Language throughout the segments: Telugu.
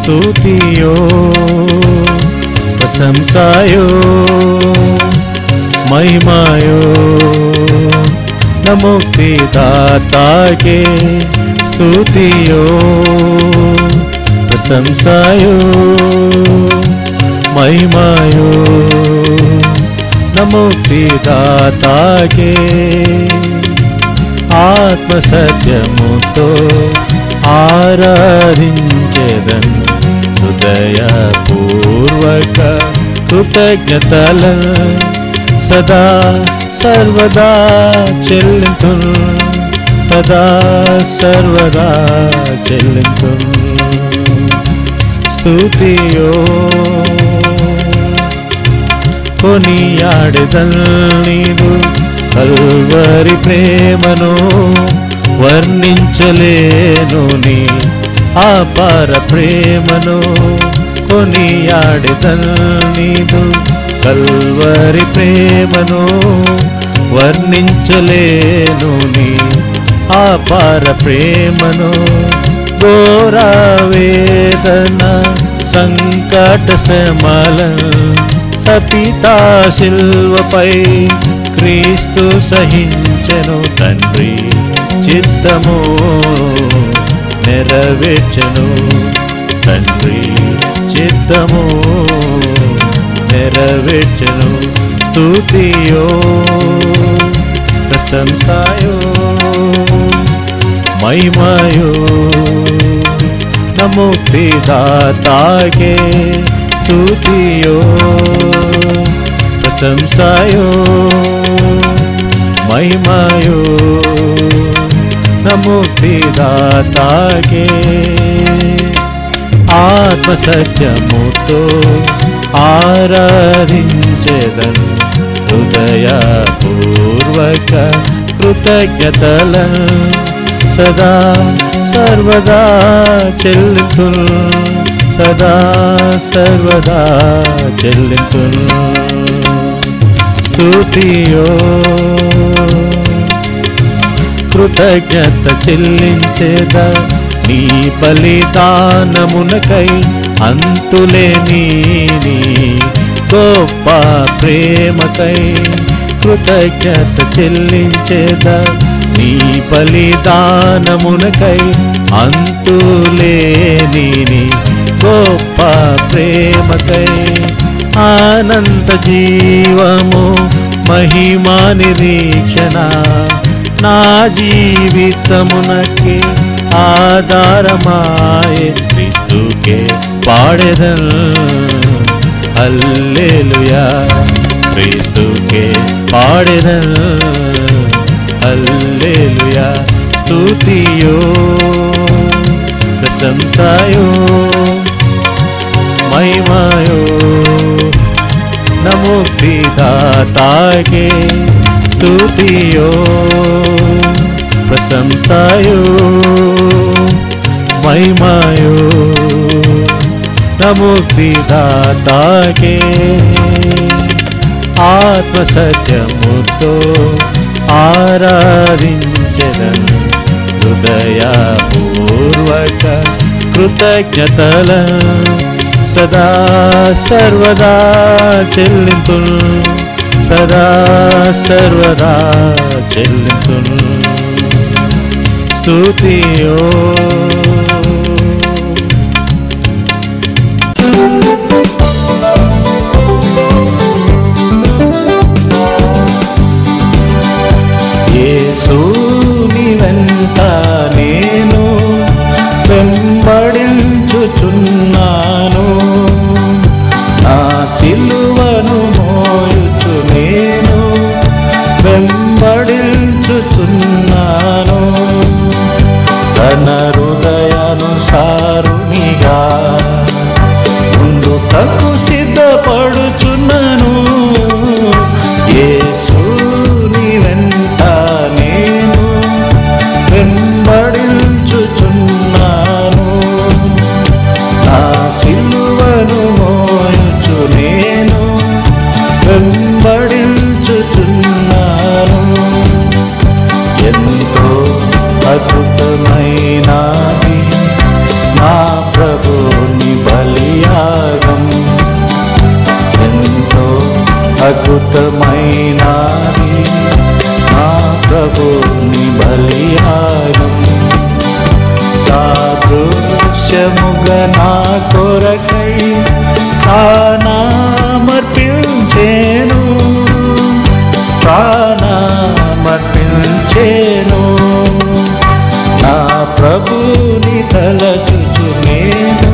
ಸ್ತುತಿಯೋ ಪ್ರಶಂಸಾಯೋ ಮಹಿಮಾಯೋ ನ ಮುಕ್ತಿದಾತಾಗೆ ಸ್ತುತಿಯೋ ಪ್ರಶಂಸಾಯೋ ಮಹಿಮಾಯೋ ನ ಮುಕ್ತಿದಾತಾಗೆ ఆత్మ సత్యముతో ఆరాధించెదన్ హృదయపూర్వక కృతజ్ఞతల సదా సర్వదా చెల్లింతు సదా సర్వదా చెల్లింతు స్తుతియో కొనియాడెదల్ నీవు కల్వరి ప్రేమను వర్ణించలేను నీ ఆపార ప్రేమను కొనియాడెదల్ నీవు కల్వరి ప్రేమను వర్ణించలేను నీ ఆపార ప్రేమను ఘోర వేదన సంకట శ్రమల సపితా శిల్వపై క్రీస్తు సహించెను తండ్రి చిత్తము నెరవేర్చెను తండ్రి చిత్తము నెరవేర్చెను స్తుతియో ప్రశంసాయో మహిమయో నముక్తిదాతాగే స్తుతియో ప్రశంసాయో మహిమయో నముక్తిదాతాగే ఆత్మ సత్యముతో ఆరాధించెదన్ హృదయపూర్వక కృతజ్ఞతల సదా సర్వదా చెల్లింతు సదా సర్వదా చెల్లింతు స్తుతియో కృతజ్ఞత చెల్లించేద నీ బలిదానమునకై అంతులేని నీ గొప్ప ప్రేమకై కృతజ్ఞత చెల్లించేద నీ బలిదానమునకై అంతులేని నీ గొప్ప ప్రేమకై ఆనంద జీవము మహిమా నిరీక్షణ నా జీవితమునకి ఆధారమాయే క్రీస్తుకే పాడెదన్ హల్లెలూయా క్రీస్తుకే పాడెదన్ హల్లెలూయా స్తుతియో ప్రశంసాయో మహిమాయో నముక్తిదాతాగే స్తుతియో ప్రశంసాయో మహిమాయో నముక్తిదాతాగే ఆత్మ సత్యముతో ఆరాధించదన్ హృదయపూర్వక కృతజ్ఞతల సదా సర్వదా చెల్లింతు సదా సర్వదా చెల్లింతు స్తుతియో యేసుని వెంట నేను వెంబడించుచున్నాను నా సిలువను మోయుచు నేను వెంబడించుచున్నాను తన హృదయానుసారునిగా ముందుకు సిద్ధపడుచున్నాను యేసుని వెంట నేను వెంబడించుచున్నాను నా సిలువను మోయుచు నేను వెంబడించుచున్నాను ఎంతో అద్భుతమైనది నా ప్రభు దేవుని బలియాగం సాదృశ్యముగా నా కొరకై ప్రాణమర్పించేను ప్రాణమర్పించేను నా ప్రభుని తలచుచు నేను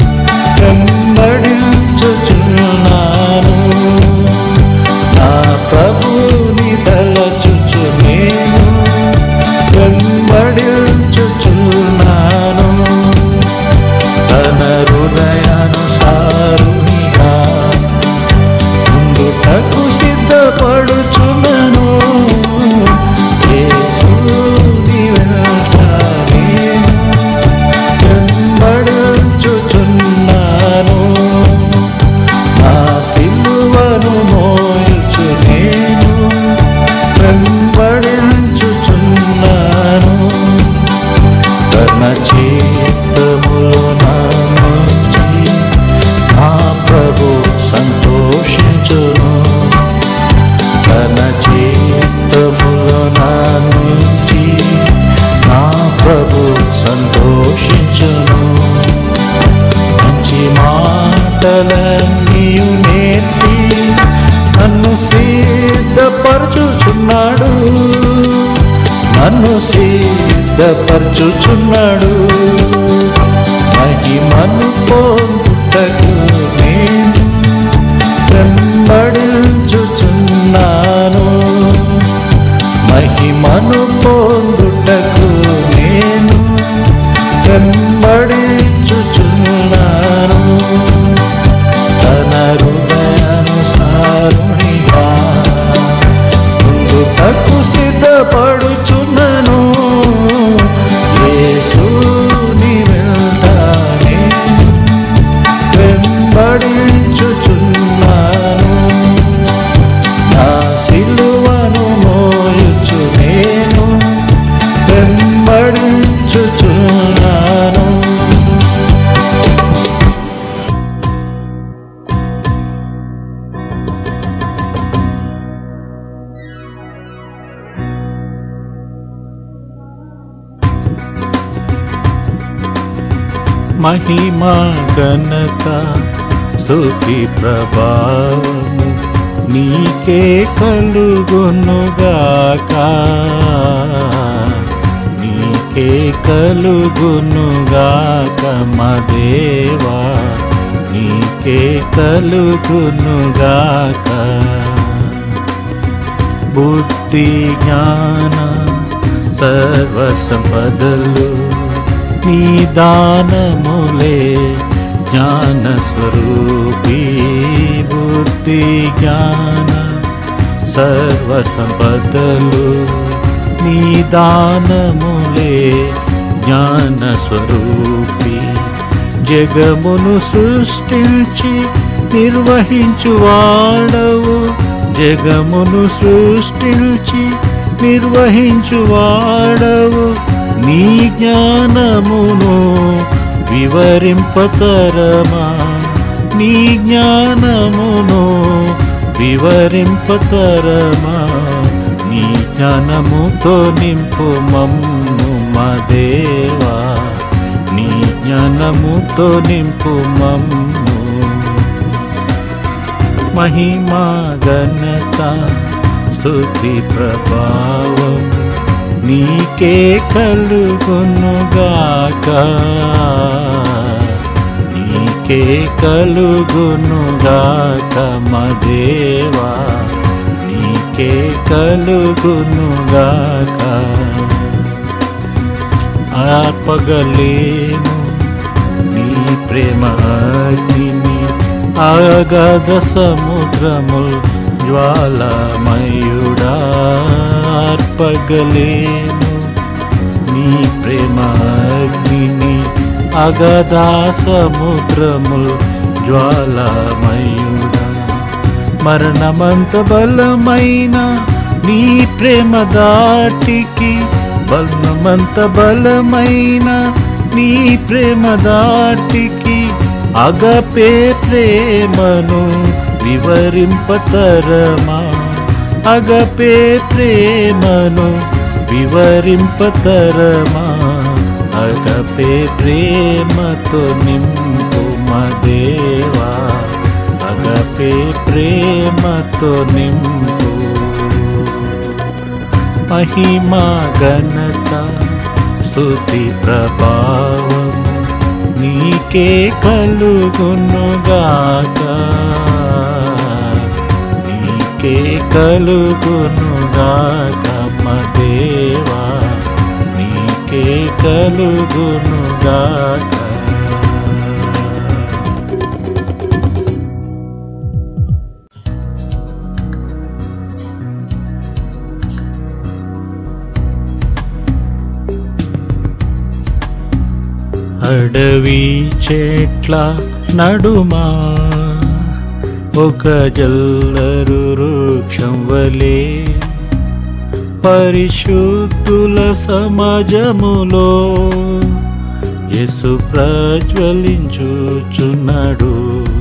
వెంబడించుచున్నాను నా ప్రభుని తలచుచు నేను వెంబడించుచున్నాను తన హృదయానుసారునిగా ముందుటకు సిద్ధపడుచున్నను యేసుని వెంట నేను వెంబడించుచున్నాను నా సిలువను మోయుచు నేను వెంబడించుచున్నాను తన చిత్తములో నా నుంచి నా ప్రభు సంతోషించును తన చిత్తములో నా నుంచి నా ప్రభు సంతోషించును మంచి మాటలన్నీయు నేర్పి నన్ను సిద్ధపరచుచున్నాడు నన్ను సిద్ధపరచుచున్నాడు మహిమను పొందుటకు నేను వెంబడించుచున్నాను మహిమను పొందుటకు నేను వెంబడించుచున్నాను తన హృదయానుసారునిగా ముందుటకు సిద్ధపడుచున్నను యేసుని వెంట నేను వెంబడించుచున్నాను నా సిలువను మోయుచు నేను వెంబడించుచున్నాను మహిమా ఘనత స్తుతి ప్రభావము నీకే కలుగునుగాక నీకే కలుగునుగాక మా దేవా నీకే కలుగునుగాక బుద్ధి జ్ఞాన సర్వ సంపదలు నీ దానములే జ్ఞాన స్వరూపీ బుద్ధి జ్ఞాన సర్వ సంపదలు నీ దానములే జ్ఞాన స్వరూపీ జగమును సృష్టించి నిర్వహించువాడవు జగమును సృష్టించి నిర్వహించువాడవు నీ జ్ఞానమును వివరింపతరమా నీ జ్ఞానమును వివరింపతరమా నీ జ్ఞానముతో నింపు మమ్ము మా దేవా నీ జ్ఞానముతో నింపు మమ్ము మహిమా ఘనత స్తుతి ప్రభావం నీకే కలుగునుగాక నీకే కలుగునుగాక మా దేవా నీకే కలుగునుగాక ఆర్పగలేము నీ ప్రేమ అగ్నిని ఆగద సముద్రముల్ జ్వాలమయుడా ఆర్పగలేము నీ ప్రేమ అగ్నిని అగదా సముద్రముల్ జ్వాలమయుడా మరణమంత బలమైన నీ ప్రేమ దాటికి బలమంత బలమైన నీ ప్రేమ దాటికి అగపే ప్రేమను వివరింపతరమా అగపే ప్రేమను వివరింపతరమా అగపే ప్రేమతో నింపు మా దేవా అగపే ప్రేమతో నింపు మహిమా ఘనత స్తుతి ప్రభావం నీకే కలుగునుగాక నీకే కలుగునుగాక మా దేవా నీకే కలుగునుగాక అడవి చెట్ల నడుమా ఒక జల్లరు వృక్షం వలె పరిశుద్ధుల సమాజములో యేసు ప్రజ్వలించుచున్నాడు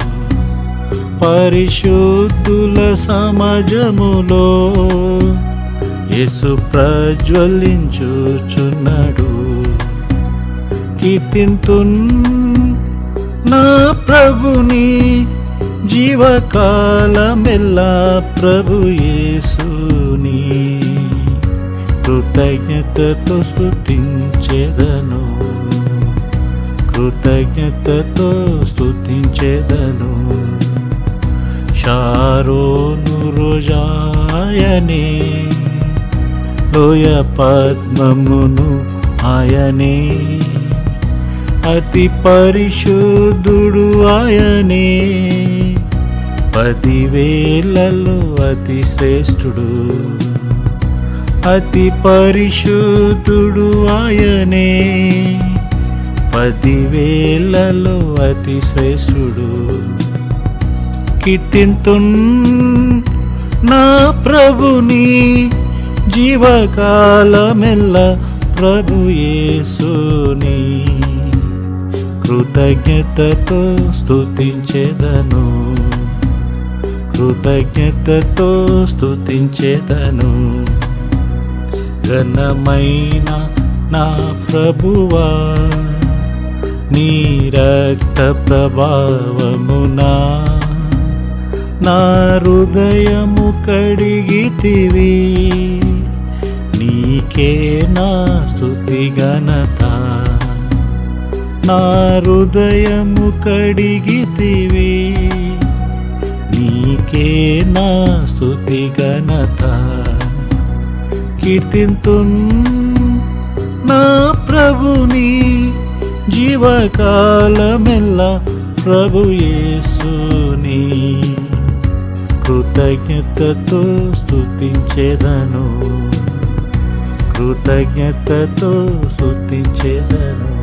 పరిశుద్ధుల సమాజములో యేసు ప్రజ్వలించుచున్నాడు కీర్తింతున్ నా ప్రభుని జీవకాలమెల్లా ప్రభు యేసుని కృతజ్ఞతతో స్తుతించెదను కృతజ్ఞతతో స్తుతించెదను షారోను రోజాయనే లోయ పద్మమును ఆయనే అతి పరిశుద్ధుడు ఆయనే పదివేలలో అతి శ్రేష్ఠుడు అతి పరిశుద్ధుడు ఆయనే పదివేలలో అతి శ్రేష్ఠుడు కీర్తింతున్ నా ప్రభుని జీవకాలమెల్ల ప్రభు యేసుని కృతజ్ఞతతో స్తుతించెదను కృతజ్ఞతతో స్తుతించెదను ఘనమైన నా ప్రభువా నీ రక్త ప్రభావమునా నా హృదయము కడిగితివి నీకే నా స్తుతి ఘనత నా హృదయము కడిగితివి నీకే నా స్తుతి ఘనత కీర్తింతున్ నా ప్రభుని జీవకాలమెల్లా ప్రభు యేసుని కృతజ్ఞతతో స్తుతించెదను కృతజ్ఞతతో స్తుతించెదను